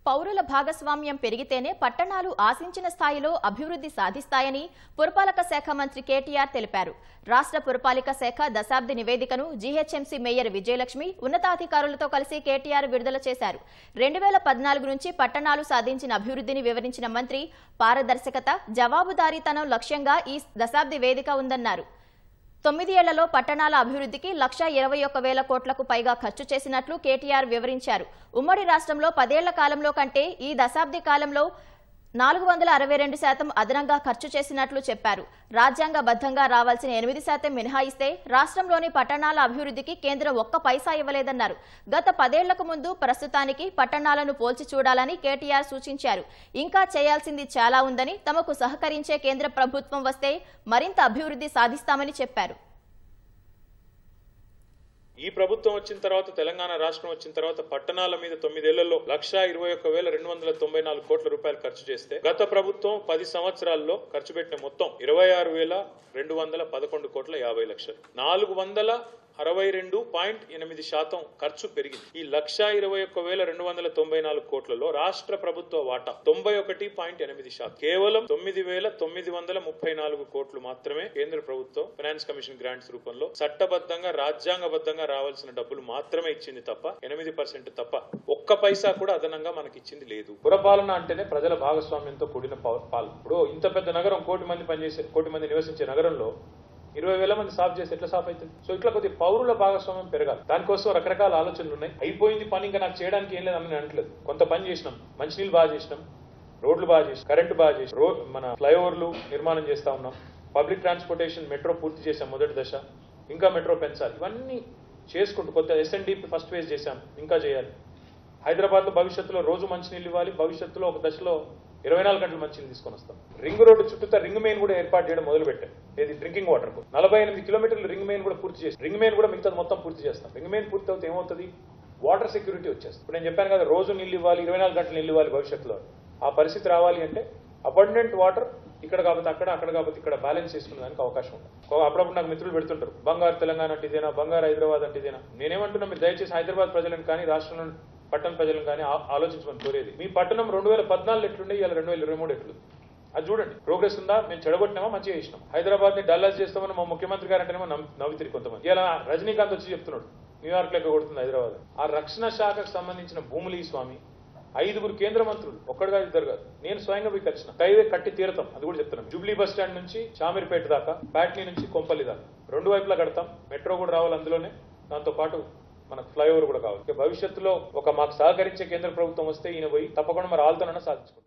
పౌరుల భాగస్వామ్యం పెరిగితేనే పట్టణాలు ఆశించిన స్థాయిలో అభివృద్ధి సాధిస్తాయని పురపాలక శాఖ మంత్రి కేటీఆర్ తెలిపారు రాష్ట్ర పురపాలిక శాఖ దశాబ్ది నివేదికను జీహెచ్ఎంసీ మేయర్ విజయలక్ష్మి ఉన్నతాధికారులతో కలిసి కేటీఆర్ విడుదల చేశారు రెండు వేల పద్నాలుగు నుంచి పట్టణాలు సాధించిన అభివృద్ధిని వివరించిన మంత్రి పారదర్శకత జవాబుదారీతనం లక్ష్యంగా ఈ దశాబ్ది వేదిక ఉందన్నారు తొమ్మిది ఏళ్లలో పట్టణాల అభివృద్ధికి లక్ష ఇరవై ఒక్క వేల కోట్లకు పైగా ఖర్చు చేసినట్లు కేటీఆర్ వివరించారు ఉమ్మడి రాష్ట్రంలో పదేళ్ల కాలంలో కంటే ఈ దశాబ్ది కాలంలో నాలుగు వందల అరవై రెండు శాతం అదనంగా ఖర్చు చేసినట్లు చెప్పారు రాజ్యాంగబద్ధంగా రావాల్సిన ఎనిమిది శాతం మినహాయిస్తే రాష్ట్రంలోని పట్టణాల అభివృద్ధికి కేంద్రం ఒక్క పైసా ఇవ్వలేదన్నారు గత పదేళ్లకు ముందు ప్రస్తుతానికి పట్టణాలను పోల్చి చూడాలని కేటీఆర్ సూచించారు ఇంకా చేయాల్సింది చాలా ఉందని తమకు సహకరించే కేంద్ర ప్రభుత్వం వస్తే మరింత అభివృద్ధి సాధిస్తామని చెప్పారు ఈ ప్రభుత్వం వచ్చిన తర్వాత తెలంగాణ రాష్ట్రం వచ్చిన తర్వాత పట్టణాల మీద తొమ్మిదేళ్లలో లక్షా ఇరవై ఒక్క వేల రెండు వందల తొంభై నాలుగు కోట్ల రూపాయలు ఖర్చు చేస్తే గత ప్రభుత్వం పది సంవత్సరాల్లో ఖర్చు పెట్టిన మొత్తం ఇరవై ఆరు వేల రెండు వందల పదకొండు కోట్ల యాభై లక్షలు నాలుగు వందల అరవై రెండు పాయింట్ ఎనిమిది శాతం ఖర్చు పెరిగింది ఈ లక్షా ఇరవై ఒక్క వేల రెండు వందల తొంభై నాలుగు కోట్లలో రాష్ట్ర ప్రభుత్వ వాటా తొంభై ఒకటి పాయింట్ ఎనిమిది శాతం కేవలం తొమ్మిది వేల తొమ్మిది వందల ముప్పై నాలుగు కోట్లు మాత్రమే కేంద్ర ప్రభుత్వం ఫైనాన్స్ కమిషన్ గ్రాంట్స్ రూపంలో చట్టబద్ధంగా రాజ్యాంగబద్ధంగా రావాల్సిన డబ్బులు మాత్రమే ఇచ్చింది తప్ప ఎనిమిది పర్సెంట్ తప్ప ఒక్క పైసా కూడా అదనంగా మనకి ఇచ్చింది లేదు పురపాలన అంటేనే ప్రజల భాగస్వామ్యంతో కూడిన పవ- పాలన ఇప్పుడు ఇంత పెద్ద నగరం కోటి మంది పనిచేసే కోటి మంది నివసించే నగరంలో ఇరవై వేల మంది సాఫ్ చేసి ఎట్లా సాఫ్ అవుతుంది సో ఇట్లా కొద్ది పౌరుల భాగస్వామ్యం పెరగాలి దానికోసం రకరకాల ఆలోచనలు ఉన్నాయి అయిపోయింది పని ఇంకా నాకు చేయడానికి ఏం లేదు అని అనట్లేదు కొంత పని చేసినాం మంచినీళ్ళు బాగా చేసినాం రోడ్లు బాగా చేసి కరెంటు బాగా చేసి రో మన ఫ్లైఓవర్లు నిర్మాణం చేస్తా ఉన్నాం పబ్లిక్ ట్రాన్స్పోర్టేషన్ మెట్రో పూర్తి చేసాం మొదటి దశ ఇంకా మెట్రో పెంచాలి ఇవన్నీ చేసుకుంటూ కొత్త ఎస్ఎన్డిపి ఫస్ట్ ఫేజ్ చేశాం ఇంకా చేయాలి హైదరాబాద్ లో భవిష్యత్తులో రోజు మంచినీళ్ళు ఇవ్వాలి భవిష్యత్తులో ఒక దశలో ఇరవై నాలుగు గంటలు మంచినీళ్ళు తీసుకొని వస్తాం రింగ్ రోడ్డు చుట్టూ రింగ్ మెయిన్ కూడా ఏర్పాటు చేయడం మొదలు పెట్టాం ఏది డ్రింకింగ్ వాటర్ కు నలభై ఎనిమిది కిలోమీటర్లు రింగ్ మెయిన్ కూడా పూర్తి చేసి రింగ్ మెయిన్ కూడా మిగతా మొత్తం పూర్తి చేస్తాం రింగ్ మెయిన్ పూర్తి అవుతే ఏమవుతుంది వాటర్ సెక్యూరిటీ వచ్చేస్తుంది ఇప్పుడు నేను చెప్పాను కదా రోజు నీళ్ళు ఇవ్వాలి ఇరవై నాలుగు గంటలు నీళ్ళు ఇవ్వాలి భవిష్యత్తులో ఆ పరిస్థితి రావాలి అంటే అబండెంట్ వాటర్ ఇక్కడ కాకపోతే అక్కడ అక్కడ కాకపోతే ఇక్కడ బ్యాలెన్స్ చేసుకునే దానికి అవకాశం ఉంటుంది ఒక- అప్పుడప్పుడు నాకు మిత్రులు పెడుతుంటారు బంగారు తెలంగాణ అంటే ఇదేనా బంగారు హైదరాబాద్ అంటే ఇదేనా నేనేమంటున్నా మీరు దయచేసి హైదరాబాద్ ప్రజలను కానీ రాష్ట్రంలో పట్టణ ప్రజలను కానీ ఆ- ఆలోచించమని కోరేది మీ పట్టణం రెండు వేల పద్నాలుగు ఎట్లుండే ఇవాళ రెండు వేల ఇరవై మూడు ఎట్లుంది అది చూడండి ప్రోగ్రెస్ ఉందా మేము చెడగొట్టినామా మంచిగా చేసినాం హైదరాబాద్ ని డల్లాస్ చేస్తామని మా ముఖ్యమంత్రి గారు అంటేనేమో నవ్వు- నవ్వుతిరి కొంతమంది ఇలా రజనీకాంత్ వచ్చి చెప్తున్నాడు న్యూయార్క్ లెక్క కొడుతుంది హైదరాబాద్ ఆ రక్షణ శాఖకు సంబంధించిన భూములు ఈ స్వామి ఐదుగురు కేంద్ర మంత్రులు ఒక్కడు కాదు ఇద్దరు కాదు నేను స్వయంగా పోయి కలిసిన హైవే కట్టి తీరతాం అది కూడా చెప్తున్నాను జూబ్లీ బస్ స్టాండ్ నుంచి చామిరిపేట దాకా బ్యాట్నీ నుంచి కొంపల్లి దాకా రెండు వైపులా కడతాం మెట్రో కూడా రావాలి అందులోనే దాంతో పాటు మనకు ఫ్లైఓవర్ కూడా కావాలి ఇక భవిష్యత్తులో ఒక మాకు సహకరించే కేంద్ర ప్రభుత్వం వస్తే ఈయన పోయి తప్పకుండా మరి ఆల్తోనైనా సాధించుకుంటాం